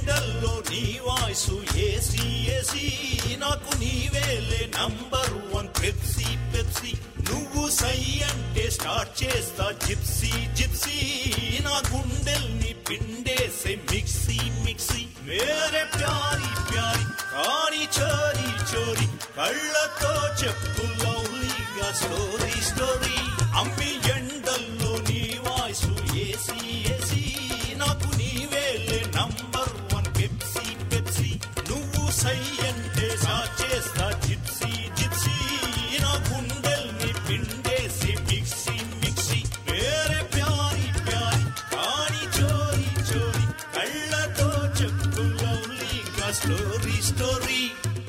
ఎండల్లో నీ voice AC AC నాకు నీవేలే నంబర్ వన్ పెప్సీ పెప్సీ నువ్వు సై అంటే స్టార్ట్ చేస్తా జిప్సీ జిప్సీ నా గుండెల్ని పిండేసే మిక్సీ మిక్సీ మేరే ప్యారి ప్యారి కాని చోరీ చోరీ కళ్ళతో చెప్పు లవ్లీగా స్టోరీ స్టోరీ అమ్మి ఎండల్లో నీ వాయిసు ఏసీ ఏసీ నాకు నీవేలే నంబర్ వన్ పెప్సీ పెప్సీ నువ్వు సై అంటే సా చేస్తా జిప్సీ జిప్సీ నా గుండెల్ని పిండేసి మిక్సీ మిక్సీ వేరే ప్యారి ప్యారి కాని చోరీ చోరీ కళ్ళతో చెప్పు లవ్లీగా స్టోరీ స్టోరీ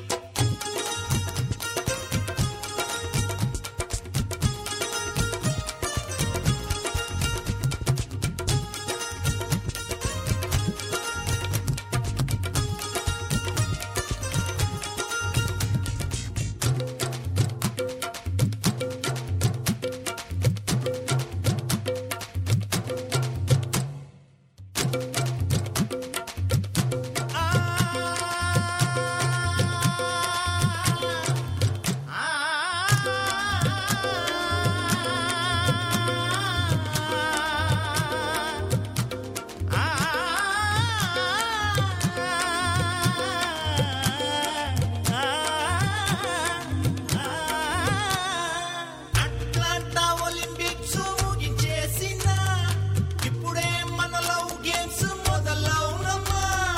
అట్లాంటా ఒలింపిక్స్ ముగించేసిన ఇప్పుడే మన లవ్ గేమ్స్ మొదలవునమ్మా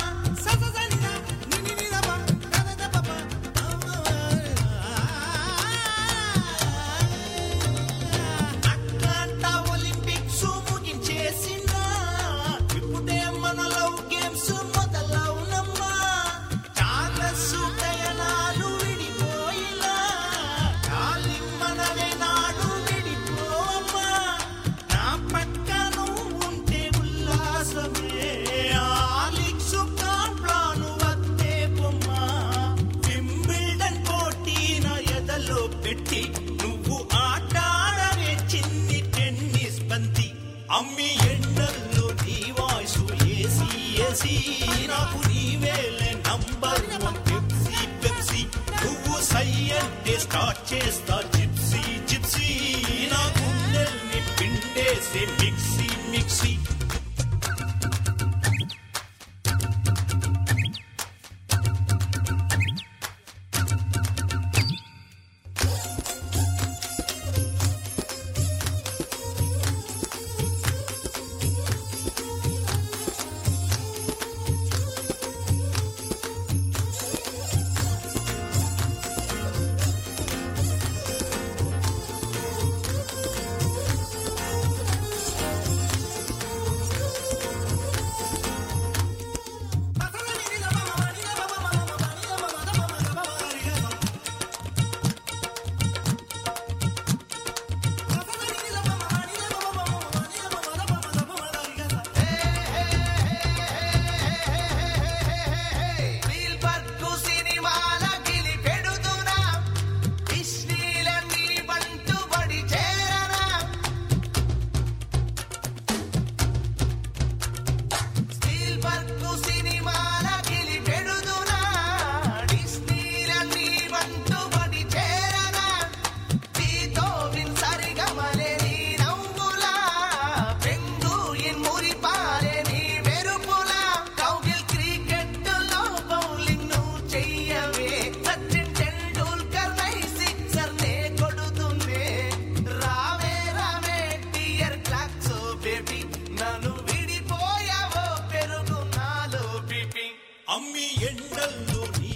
అట్లాంటా ఒలింపిక్స్ ముగించేసిన ఇప్పుడే మన లవ్ గేమ్స్ మొదలవునమ్మా చాలా సుటయనాలు విడిపోయిలా కాలి మనవే నాడు విడిపోమ్మా నా పక్కన ఉంటే ఉల్లాసమే ఆలిక్సు కాంప్లాను వద్దే బొమ్మా వింబిల్డన్ పోటీ నా ఎదలో పెట్టి నువ్వు ఆటాడవే చిన్ని టెన్నిస్ బంతి అమ్మి ఎండల్లో నీ వాయిసు ఏసీ ఏసీ నాకు నీవేలే నంబర్ వన్ పెప్సీ పెప్సీ నువ్వు సై అంటే స్టార్ట్ చేస్తా జిప్సీ జిప్సీ నా గుండెల్ని పిండేసే మిక్సీ మిక్సీ వీల్ పట్టు సినిమాల గిలి పెడుతున్నా ఇష్లీలన్నీ బంటు బడి చేరనా స్టీల్ పట్టు సినిమాల గిలి పెడుతున్నా ఇష్లీలన్నీ బంటు బడి చేరనా నీతో విన్ సరిగమలే నీ నవ్వులా పెంగు ఇన్ మురిపాలే నీ మెరుపులా కౌగిల్ క్రికెట్ లో బౌలింగ్ నువ్వు చెయ్యవే సచిన్ టెండూల్కర్ నై సిక్సర్ నే కొడుతుందే రావే రావే డియర్ క్లాక్స్ బేబీ నన్ను విడిపోయావో పెరుగు నాలో బీపీ అమ్మి ఎండల్లో నీ